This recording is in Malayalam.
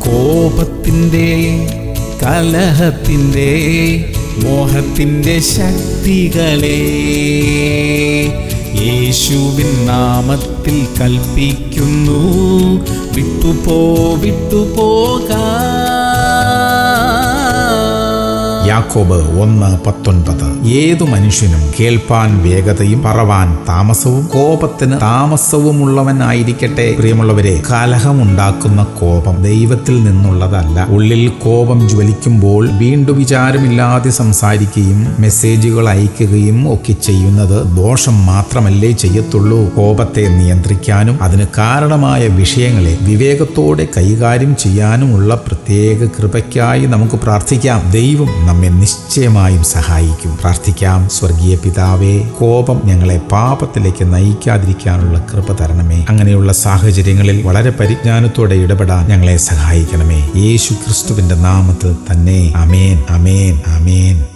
കോപത്തിൻ്റെ കലഹത്തിൻ്റെ മോഹത്തിൻ്റെ ശക്തികളെ യേശുവിൻ നാമത്തിൽ കൽപ്പിക്കുന്നു വിട്ടുപോ വിട്ടുപോകാ യാക്കോബ് ഒന്ന് പത്തൊൻപത് ഏതു മനുഷ്യനും കേൾപ്പാൻ വേഗതയും പറവാൻ താമസവും കോപത്തിന് താമസവുമുള്ളവനായിരിക്കട്ടെ പ്രിയമുള്ളവരെ കലഹമുണ്ടാക്കുന്ന കോപം ദൈവത്തിൽ നിന്നുള്ളതല്ല ഉള്ളിൽ കോപം ജ്വലിക്കുമ്പോൾ വീണ്ടും വിചാരമില്ലാതെ സംസാരിക്കുകയും മെസ്സേജുകൾ അയക്കുകയും ഒക്കെ ചെയ്യുന്നത് ദോഷം മാത്രമല്ലേ ചെയ്യത്തുള്ളൂ കോപത്തെ നിയന്ത്രിക്കാനും അതിന് കാരണമായ വിഷയങ്ങളെ വിവേകത്തോടെ കൈകാര്യം ചെയ്യാനുമുള്ള പ്രത്യേക കൃപയ്ക്കായി നമുക്ക് പ്രാർത്ഥിക്കാം ദൈവം നമ്മെ നിശ്ചയമായും സഹായിക്കും പ്രാർത്ഥിക്കാം സ്വർഗീയ പിതാവേ കോപം ഞങ്ങളെ പാപത്തിലേക്ക് നയിക്കാതിരിക്കാനുള്ള കൃപ തരണമേ അങ്ങനെയുള്ള സാഹചര്യങ്ങളിൽ വളരെ പരിജ്ഞാനത്തോടെ ഇടപെടാൻ ഞങ്ങളെ സഹായിക്കണമേ യേശു ക്രിസ്തുവിന്റെ നാമത്തിൽ തന്നെ അമേൻ അമേൻ അമേൻ